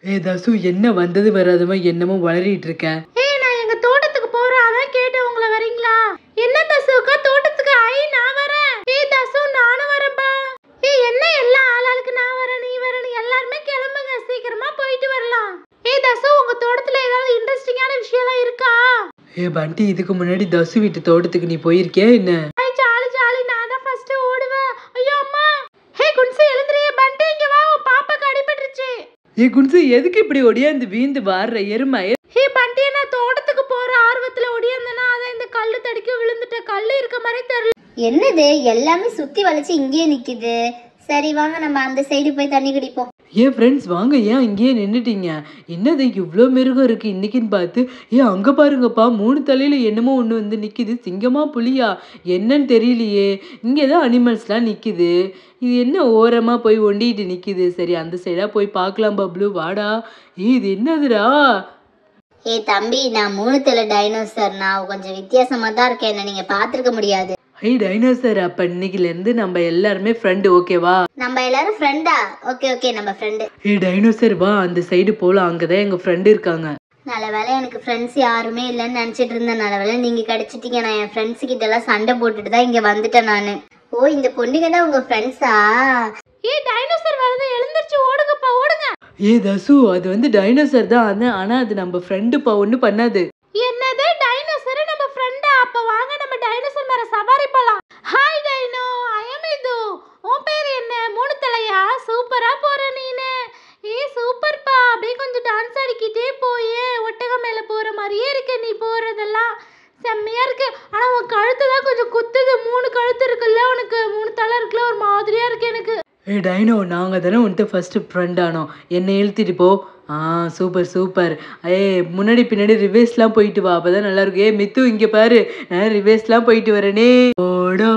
ஏ தசு என்ன வந்தது வராதமா என்னமோ வளரிட்டு இருக்க ஏய் நான் எங்க தோட்டத்துக்கு போறேன் அதான் கேட்டேன் உங்களை வரீங்களா என்ன தசுக்கா தோட்டத்துக்கு ஐ நான் வரேன் ஏய் தசு நானும் வரேன்பா ஏய் என்ன எல்லா ஆளாளுக்கு நான் வரேன் நீ வரேன் எல்லாருமே கிளம்புங்க சீக்கிரமா போயிட்டு வரலாம் ஏய் தசு உங்க தோட்டத்துல ஏதாவது இன்ட்ரெஸ்டிங்கான விஷயம்லாம் இருக்கா ஏ பண்டி இதுக்கு முன்னாடி தசு வீட்டு தோட்டத்துக்கு நீ போயிருக்கியா என்ன ஐ ஜாலி ஜாலி நான் தான் ஃபர்ஸ்ட் ஓடுவேன் ஐயோ அம்மா ஹே குன்சி எழுந்துறியே பண்டி இங்க வா உன் பாப்பாக்கு அடிபட்டுருச்சு ஏ குன்சு எதுக்கு இப்படி ஒடியாந்து வீந்து வாடுற எருமை ஹே பண்டி நான் தோட்டத்துக்கு போற ஆர்வத்துல ஓடியாந்தேனா அதான் இந்த கல்லு தடிக்க விழுந்துட்ட கல்லு இருக்க மாதிரி தெரியல என்னது எல்லாமே சுத்தி வளைச்சு இங்கேயே நிக்குது சரி வாங்க நம்ம அந்த சைடு போய் தண்ணி குடிப்போம் ஏன் ஃப்ரெண்ட்ஸ் வாங்க ஏன் இங்கேயே நின்றுட்டீங்க என்னது இவ்வளோ மிருகம் இருக்கு இன்னைக்குன்னு பார்த்து ஏன் அங்கே பாருங்கப்பா மூணு தலையில் என்னமோ ஒன்று வந்து நிற்கிது சிங்கமா புலியா என்னன்னு தெரியலையே இங்கே தான் அனிமல்ஸ்லாம் நிற்கிது இது என்ன ஓரமாக போய் ஒண்டிட்டு நிற்கிது சரி அந்த சைடாக போய் பார்க்கலாம் பப்ளு வாடா ஏய் இது என்னதுடா ஏய் தம்பி நான் மூணு தலை டைனோசர் நான் கொஞ்சம் வித்தியாசமா தான் இருக்கேன் என்ன நீங்க பாத்துருக்க முடியாது ஐ டைனோசர் அப்போ இன்னைக்குலேருந்து நம்ம எல்லாருமே ஃப்ரெண்டு ஓகேவா நம்ம எல்லாரும் ஃப்ரெண்டா ஓகே ஓகே நம்ம ஃப்ரெண்டு ஏய் டைனோசர் வா அந்த சைடு போகலாம் அங்கே தான் எங்கள் ஃப்ரெண்டு இருக்காங்க நல்ல வேளை எனக்கு ஃப்ரெண்ட்ஸ் யாருமே இல்லைன்னு நினச்சிட்டு இருந்தேன் நல்ல வேளை நீங்க கிடைச்சிட்டீங்க நான் என் ஃப்ரெண்ட்ஸ் கிட்ட எல்லாம் சண்டை போட்டுட்டு தான் இங்க வந்துட்டேன் நான் ஓ இந்த பொண்ணுங்க தான் உங்க ஃப்ரெண்ட்ஸா ஏய் டைனோசர் வருது எழுந்திருச்சு ஓடுங்கப்பா ஓடுங்க ஏ தசு அது வந்து டைனோசர் தான் அதான் ஆனால் அது நம்ம ஃப்ரெண்டுப்பா ஒன்றும் பண்ணாது என்னது டைனோசர் நம்ம ஃப்ரெண்டா அப்ப வாங்க நம்ம டைனோசர் மேல சவாரி போலாம் ஹாய் டைனோ ஐ அம் இது உன் பேர் என்ன மூணு தலையா சூப்பரா போற நீனு ஏய் சூப்பர்ப்பா அப்படியே கொஞ்சம் டான்ஸ் ஆடிக்கிட்டே போய் ஒட்டகம் மேல போற மாதிரியே இருக்கு நீ போறதெல்லாம் செம்மையா இருக்கு ஆனா உன் கழுத்து தான் கொஞ்சம் குத்துது மூணு கழுத்து இருக்குல்ல உனக்கு மூணு தலை இருக்குல்ல ஒரு மாதிரியா இருக்கு எனக்கு ஏ டைனோ நாங்கள் தானே உன்கிட்ட ஃபஸ்ட்டு ஃப்ரெண்ட் ஆனோம் என்னை இழுத்திட்டு போ ஆ சூப்பர் சூப்பர் ஏ முன்னாடி பின்னாடி ரிவேஸ்லாம் போயிட்டு வா அப்போ தான் நல்லாயிருக்கும் ஏ மித்து இங்கே பாரு நான் ரிவேஸ்லாம் போயிட்டு வரேனே ஓடோ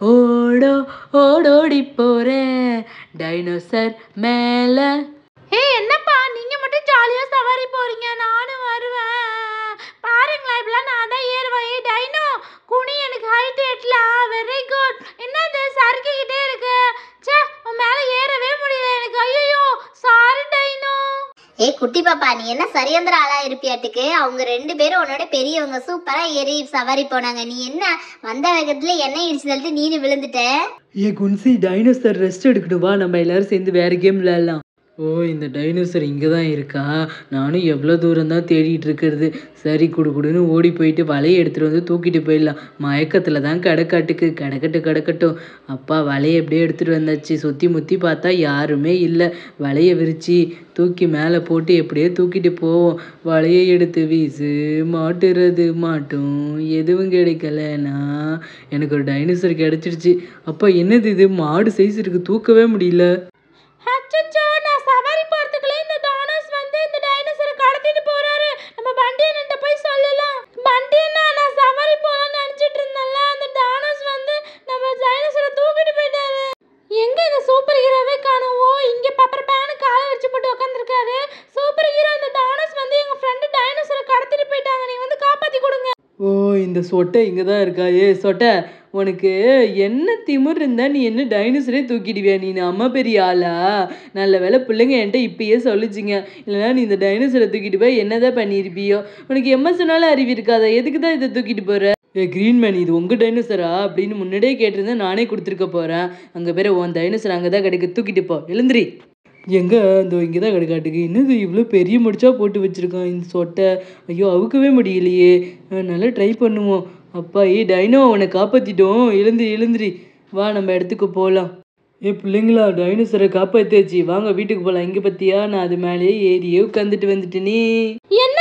ஓடோ ஓடோடி போகிறேன் டைனோசர் மேலே ஏய் என்னப்பா நீங்க மட்டும் ஜாலியா சவாரி போறீங்க நானும் வருவேன் பாருங்களேன் இப்பெல்லாம் நான் தான் ஏறுவேன் ஏய் டைனோ குனி எனக்கு ஹைட் எட்டலாம் வெரி குட் என்னது சறுக்கிக்கிட்டே இருக்கு ச்சே உன் மேல ஏறவே முடியல எனக்கு ஐயோ சாரி டைனோ ஏய் குட்டி பாப்பா நீ என்ன சரியாந்திர ஆளா இருப்பியாட்டுக்கு அவங்க ரெண்டு பேரும் உன்னோட பெரியவங்க சூப்பரா ஏறி சவாரி போனாங்க நீ என்ன வந்த வேகத்துல எண்ணெய் இடிச்சு தள்ளிட்டு நீனு விழுந்துட்ட ஏ குன்சி டைனோசர் ரெஸ்ட் எடுக்கட்டும் வா நம்ம எல்லாரும் சேர்ந்து வேறு கேம் விளையாடலாம் ஓ இந்த டைனோசர் இங்கே தான் இருக்கா நானும் எவ்வளோ தூரம் தான் தேடிட்டு இருக்கிறது சரி குடு குடுன்னு ஓடி போயிட்டு வலையை எடுத்துகிட்டு வந்து தூக்கிட்டு போயிடலாம் மயக்கத்தில் தான் கிடக்காட்டுக்கு கிடக்கட்டு கிடக்கட்டும் அப்பா வலையை எப்படியே எடுத்துகிட்டு வந்தாச்சு சுற்றி முற்றி பார்த்தா யாருமே இல்லை வலையை விரித்து தூக்கி மேலே போட்டு எப்படியே தூக்கிட்டு போவோம் வலையை எடுத்து வீசு மாட்டுறது மாட்டும் எதுவும் கிடைக்கலனா எனக்கு ஒரு டைனோசர் கிடச்சிருச்சு அப்பா என்னது இது மாடு சைஸ் இருக்கு தூக்கவே முடியல அச்சச்சோ நான் சவாரி போறதுக்குள்ள இந்த டானஸ் வந்து இந்த டைனோசரை கடத்திட்டு போறாரு நம்ம பண்டி அண்ணன்ட்ட போய் சொல்லலாம் பண்டி அண்ணா நான் சவாரி போலாம்னு நினைச்சிட்டு இருந்தேன்ல அந்த டானஸ் வந்து நம்ம டைனோசரை தூக்கிட்டு போயிட்டாரு எங்க இந்த சூப்பர் ஹீரோவே காணோம் ஓ இங்க பப்பர் பேனு காலை வச்சு போட்டு உட்காந்துருக்காரு சூப்பர் ஹீரோ இந்த டானஸ் வந்து எங்க ஃப்ரெண்டு டைனோசரை கடத்திட்டு போயிட்டாங்க நீ வந்து காப்பாத்தி கொடுங்க ஓ இந்த சொட்டை இங்கே தான் இருக்கா ஏ சொட்டை உனக்கு என்ன திமிர் இருந்தா நீ என்ன டைனோசரே தூக்கிடுவியா நீ அம்மா பெரிய ஆளா நல்ல வேலை பிள்ளைங்க என்கிட்ட இப்பயே சொல்லிச்சிங்க இல்லைன்னா நீ இந்த டைனோசரை தூக்கிட்டு போய் என்னதான் பண்ணியிருப்பியோ உனக்கு எம்ம சொன்னாலும் அறிவு இருக்காதா எதுக்கு தான் இதை தூக்கிட்டு போற ஏ க்ரீன் மேன் இது உங்கள் டைனோசரா அப்படின்னு முன்னாடியே கேட்டிருந்தா நானே கொடுத்துருக்க போகிறேன் அங்கே பேர் உன் டைனோசர் அங்கே தான் கிடைக்கு தூக்கிட்டு போ எழுந்திரி எங்கே அந்த இங்கே தான் கிடக்காட்டுக்கு என்னது இவ்வளோ பெரிய முடிச்சா போட்டு வச்சுருக்கான் இந்த சொட்டை ஐயோ அவுக்கவே முடியலையே அஹ் நல்லா ட்ரை பண்ணுவோம் அப்பா ஏ டைனோ உன்னை காப்பாற்றிட்டோம் எழுந்திரி எழுந்திரி வா நம்ம இடத்துக்கு போகலாம் ஏ பிள்ளைங்களா டைனோசரை காப்பாற்றியாச்சு வாங்க வீட்டுக்கு போகலாம் இங்கே பற்றியா நான் அது மேலேயே ஏறியே உட்காந்துட்டு வந்துட்டேனே என்ன